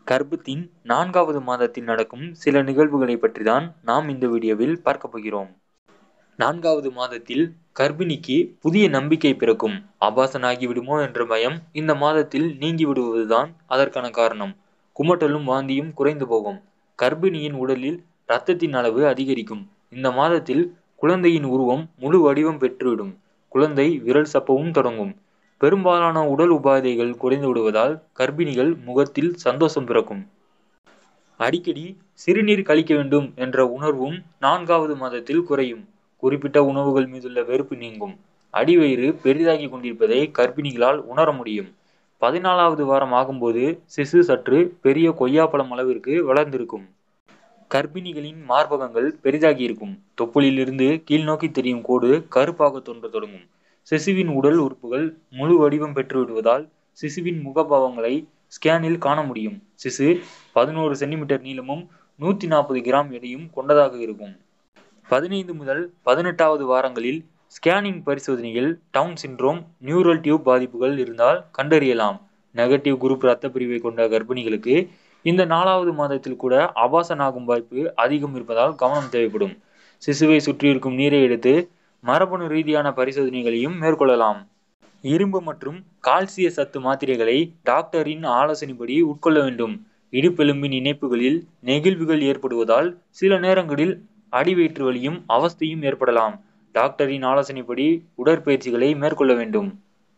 கர்ப்பத்தின் நான்காவது மாதத்தில் நடக்கும் சில நிகழ்வுகளை பற்றி தான் நாம் இந்த வீடியோவில் பார்க்க போகிறோம் நான்காவது மாதத்தில் கர்ப்பிணிக்கு புதிய நம்பிக்கை பிறக்கும் அபாசன் ஆகிவிடுமோ என்ற பயம் இந்த மாதத்தில் நீங்கி விடுவதுதான் அதற்கான காரணம் குமட்டலும் வாந்தியும் குறைந்து போகும் கர்ப்பிணியின் உடலில் இரத்தத்தின் அளவு அதிகரிக்கும் இந்த மாதத்தில் குழந்தையின் உருவம் முழு வடிவம் பெற்றுவிடும் குழந்தை விரல் சப்பவும் தொடங்கும் பெரும்பாலான உடல் உபாதைகள் குறைந்து விடுவதால் கர்ப்பிணிகள் முகத்தில் சந்தோஷம் பிறக்கும் அடிக்கடி சிறுநீர் கழிக்க வேண்டும் என்ற உணர்வும் நான்காவது மாதத்தில் குறையும் குறிப்பிட்ட உணவுகள் மீதுள்ள வெறுப்பு நீங்கும் அடிவயிறு பெரிதாகி கொண்டிருப்பதை கர்ப்பிணிகளால் உணர முடியும் பதினாலாவது வாரம் ஆகும்போது சிசு சற்று பெரிய கொய்யாப்பழம் அளவிற்கு வளர்ந்திருக்கும் கர்ப்பிணிகளின் மார்பகங்கள் பெரிதாகி இருக்கும் தொப்புளிலிருந்து கீழ்நோக்கி தெரியும் கோடு கருப்பாக தோன்ற தொடங்கும் சிசுவின் உடல் உறுப்புகள் முழு வடிவம் பெற்று விடுவதால் சிசுவின் முகபாவங்களை ஸ்கேனில் காண முடியும் சிசு பதினோரு சென்டிமீட்டர் நீளமும் நூற்றி நாற்பது கிராம் எடையும் கொண்டதாக இருக்கும் பதினைந்து முதல் பதினெட்டாவது வாரங்களில் ஸ்கேனிங் பரிசோதனையில் டவுன் சிண்ட்ரோம் நியூரல் டியூப் பாதிப்புகள் இருந்தால் கண்டறியலாம் நெகட்டிவ் குரூப் இரத்த பிரிவை கொண்ட கர்ப்பிணிகளுக்கு இந்த நாலாவது மாதத்தில் கூட அபாசன் ஆகும் வாய்ப்பு அதிகம் இருப்பதால் கவனம் தேவைப்படும் சிசுவை சுற்றியிருக்கும் நீரை எடுத்து மரபணு ரீதியான பரிசோதனைகளையும் மேற்கொள்ளலாம் இரும்பு மற்றும் கால்சிய சத்து மாத்திரைகளை டாக்டரின் ஆலோசனைப்படி உட்கொள்ள வேண்டும் இடுப்பெலும்பின் இணைப்புகளில் நெகிழ்வுகள் ஏற்படுவதால் சில நேரங்களில் அடிவயிற்று வலியும் அவஸ்தையும் ஏற்படலாம் டாக்டரின் ஆலோசனைப்படி உடற்பயிற்சிகளை மேற்கொள்ள வேண்டும்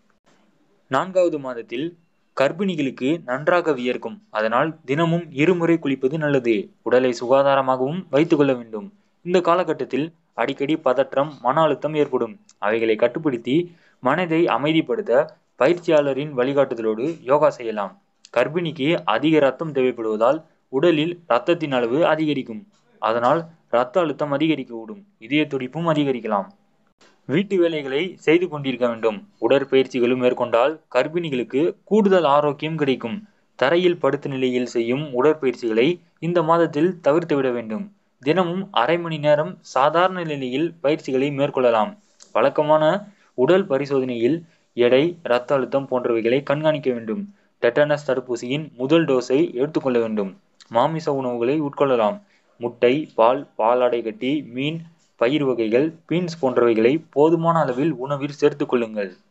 நான்காவது மாதத்தில் கர்ப்பிணிகளுக்கு நன்றாக வியர்க்கும் அதனால் தினமும் இருமுறை குளிப்பது நல்லது உடலை சுகாதாரமாகவும் வைத்துக்கொள்ள வேண்டும் இந்த காலகட்டத்தில் அடிக்கடி பதற்றம் மன அழுத்தம் ஏற்படும் அவைகளை கட்டுப்படுத்தி மனதை அமைதிப்படுத்த பயிற்சியாளரின் வழிகாட்டுதலோடு யோகா செய்யலாம் கர்ப்பிணிக்கு அதிக ரத்தம் தேவைப்படுவதால் உடலில் இரத்தத்தின் அளவு அதிகரிக்கும் அதனால் இரத்த அழுத்தம் அதிகரிக்கக்கூடும் இதய துடிப்பும் அதிகரிக்கலாம் வீட்டு வேலைகளை செய்து கொண்டிருக்க வேண்டும் உடற்பயிற்சிகளும் மேற்கொண்டால் கர்ப்பிணிகளுக்கு கூடுதல் ஆரோக்கியம் கிடைக்கும் தரையில் படுத்த நிலையில் செய்யும் உடற்பயிற்சிகளை இந்த மாதத்தில் தவிர்த்து விட வேண்டும் தினமும் அரை மணி நேரம் சாதாரண நிலையில் பயிற்சிகளை மேற்கொள்ளலாம் வழக்கமான உடல் பரிசோதனையில் எடை இரத்த அழுத்தம் போன்றவைகளை கண்காணிக்க வேண்டும் டெட்டனஸ் தடுப்பூசியின் முதல் டோஸை எடுத்துக்கொள்ள வேண்டும் மாமிச உணவுகளை உட்கொள்ளலாம் முட்டை பால் பாலாடை கட்டி மீன் பயிர் வகைகள் பீன்ஸ் போன்றவைகளை போதுமான அளவில் உணவில் சேர்த்துக் கொள்ளுங்கள்